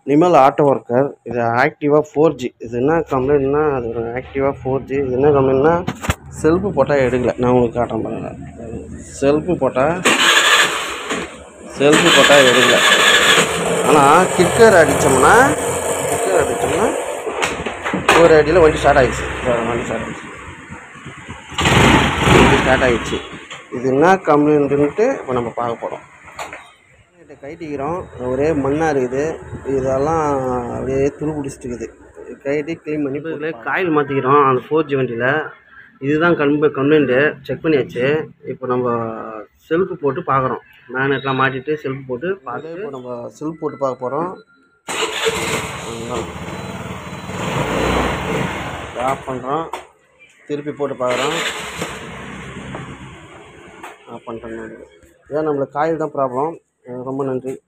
Nimal auto worker இது ஆக்டிவா four G இது என்ன கம்ப்ளைண்ட்னா அது ஒரு ஆக்டிவா ஃபோர் ஜி இது என்ன கம்ப்ளைண்ட்னா செல்ஃபு போட்டால் எடுக்கல நான் உங்களுக்கு காட்டுறேன் பாருங்க செல்ஃபு போட்டால் செல்ஃபு போட்டால் எடுக்கல ஆனால் கிக்கர் அடித்தோம்னா கிக்கர் அடித்தோம்னா ஒரு அடியில் வண்டி ஸ்டார்ட் ஆகிடுச்சு வண்டி ஸ்டார்ட் ஆகிடுச்சு வண்டி ஸ்டார்ட் ஆகிடுச்சு இது என்ன கம்ப்ளைண்ட்டுன்ட்டு இப்போ நம்ம பார்க்க போகிறோம் இதை கைட்டிக்கிறோம் ஒரே மண்ணாக இருக்குது இதெல்லாம் அப்படியே துரு பிடிச்சிட்டு இருக்குது கைட்டி க்ளீன் பண்ணி இதில் காயில் மாற்றிக்கிறோம் அந்த ஃபோர் ஜி வண்டியில் இதுதான் கம்ப கம்ப்ளைண்ட்டு செக் பண்ணியாச்சு இப்போ நம்ம செல்ஃபு போட்டு பார்க்குறோம் மேனட்லாம் மாட்டிட்டு செல்ஃபு போட்டு பார்த்து இப்போ நம்ம செல்ஃப் போட்டு பார்க்க போகிறோம் ஆஃப் பண்ணுறோம் திருப்பி போட்டு பார்க்குறோம் ஆஃப் பண்ணிட்டோம் இதான் நம்மளுக்கு காயில் தான் ப்ராப்ளம் ரொம்ப நன்றி